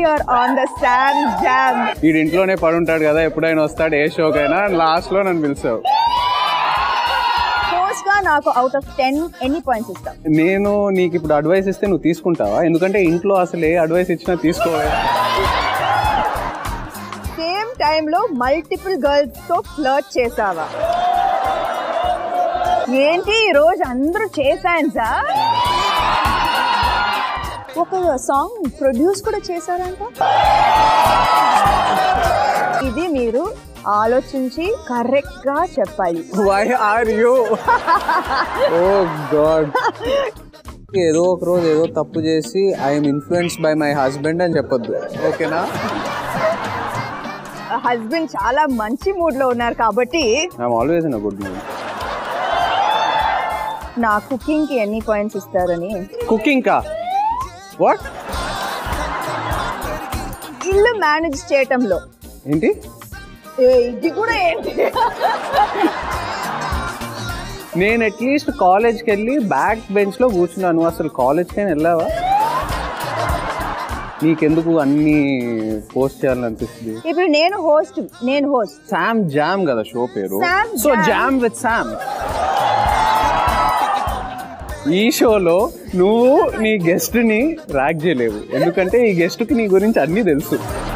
Here on the Sam Jam వీడి ఇంట్లోనే పడి ఉంటాడు కదా ఎప్పుడైనా వస్తాడు ఏ షోకైనా లాస్ట్ లో నన్ను పిలిచావు హోస్ట్ గా నాకు అవుట్ ఆఫ్ టెన్ ఎన్ని పాయింట్స్ ఇస్తాం నేను నీకు ఇప్పుడు అడ్వైస్ ఇస్తే నువ్వు తీసుకుంటావా ఎందుకంటే ఇంట్లో అసలు ఏ అడ్వైస్ ఇచ్చినా తీసుకోవాలి సేమ్ టైంలో మల్టిపుల్ గర్ల్స్ తో ఫ్లర్ట్ చేసావా ఏంటి ఈ రోజు అందరూ చేశాన్సా ఒక సాంగ్ ప్రొడ్యూస్ కూడా చేశారంట ఇది మీరు ఆలోచించి కరెక్ట్ గా చెప్పాలి why are you oh god ఏదో ఒక రోజు ఏదో తప్పు చేసి I'm influence by my husband అని చెప్పొద్దు ఓకేనా హస్బెండ్ చాలా మంచి మూడ్ లో ఉన్నారు కాబట్టి I'm always in a good mood నా కుకింగ్ కి ఎన్ని పాయింట్స్ ఇస్తారని కుకింగ్ కా వాట్ ఇల్లు మేనేజ్ చేయటంలో ఏంటి ఏ, ఇది కూడా ఏంటి నేను అట్లీస్ట్ కాలేజ్కి వెళ్ళి బ్యాక్ బెంచ్ లో కూర్చున్నాను నువ్వు అసలు కాలేజ్కి వెళ్ళావా నీకెందుకు అన్ని పోస్ట్ చేయాలనిపిస్తుంది ఇప్పుడు నేను హోస్ట్ నేను హోస్ట్ శామ్ జామ్ కదా షో పేరు Sam so Jam. Jam with Sam ఈ షోలో నువ్వు నీ గెస్ట్ ని ర్యాక్ చేయలేవు ఎందుకంటే ఈ గెస్ట్ కి నీ గురించి అన్ని తెలుసు